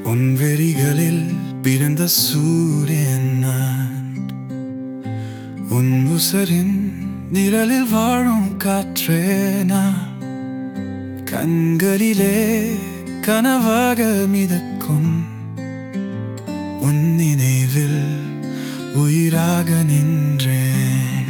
உன் வெறிகளில் பிறந்த சூரியன் நான் உன் உசரின் நிழலில் வாழும் காற்றே நான் கண்களிலே கனவாக மிதக்கும் உன் நினைவில் உயிராக நின்றேன்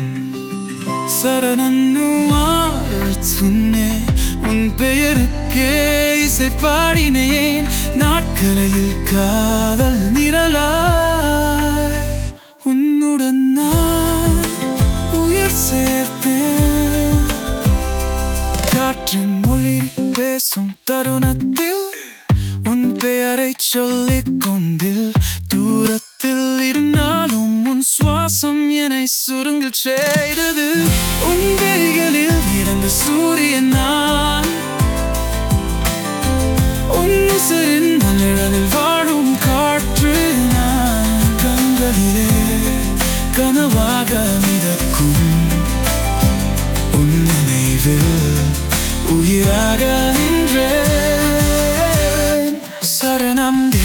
சரணன்னுமாழ்த்துன்னே உன் பெயருக்கே இசை பாடினேன் நாட்களையில் காதல் நிரலாய் உன்னுடன் நான் உயிர் சேர்த்தேன் காற்றின் மொழி பேசும் தருணத்தில் உன் பெயரை சொல்லிக் கொண்டில் தூரத்தில் இருந்தாலும் உன் சுவாசம் என்னை சுருங்கச் செய்தது உன் கைகளில் இறந்த சூரியன் நான் உன் உசிரின் நிழலில் வாழும் காற்று நான் கண்களிலே கனவாக மிதக்கும் உன் நினைவில் உயிராக நின்றேன் சரணம் தி-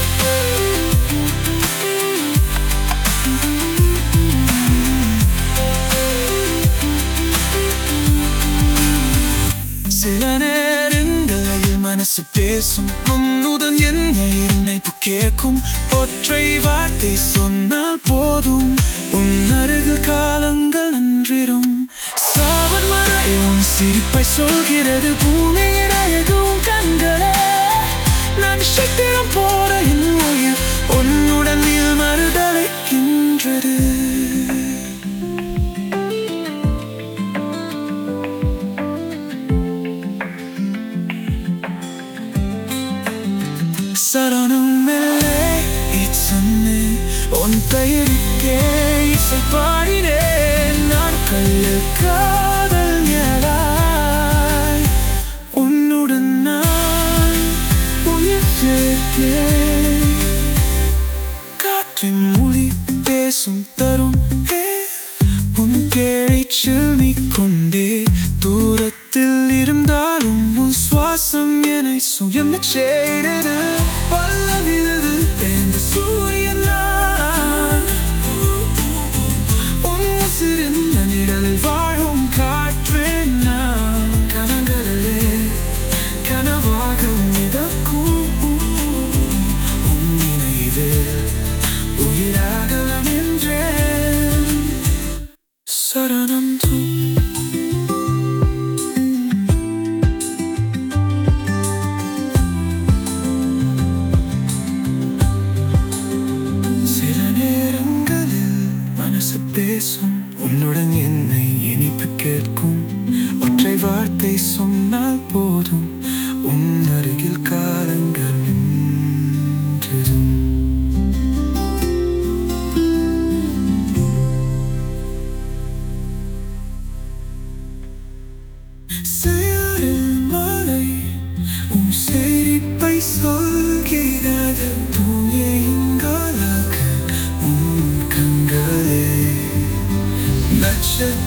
சில நேரங்களில் மனசு பேசும் உன்னுடன் என்னை நினைப்பு கேட்கும் ஒற்றை வார்த்தை சொன்னால் போதும் உன் அருகில் காலங்கள் நன்றிடும் சாவன் வரை உன் சிரிப்பை சொல்கிறது பூமியின் அழகும் கண்களே நான் சத்திரம் போற என் உயிர் உன்னுடன் நீ மறுதலைக்கின்றது சரணமில்லை இச்சொன்னு உன் பெயருக்கே இசை பாடினேன் நான் கல்லு காதல் நிழலாய் உன்னுடன் நான் உயிர் சேர்த்தேன் காற்றின் மொழி பேசும் தரும் ஹே, உன் பேச்சில் நீ கொண்டே தூரத்தில் இருந்தாலும் உன் சுவாசம் என்னை சுயம் செய்தது பல்லவிது எந்த சூரியன் நான். உன் உசிரின் நிழலில் வாழும் காற்றே நான். கனங்களிலே கனவாக மிதக்கும் உன் நினைவில் உயிராக நின்றேன் சரணம் தூ சில நேரங்களில் மனசு பேசும் உன்னுடன் என்னை இனிப்பு கேட்கும் ஒற்றை வார்த்தை சொன்னால் போதும் உன் அருகில் காலங்கள் நின்றதும் செயலில் மழை உன் சிரிப்பை சொல்கிறது தூயங்களாக உன் கண்களே நட்சத்திர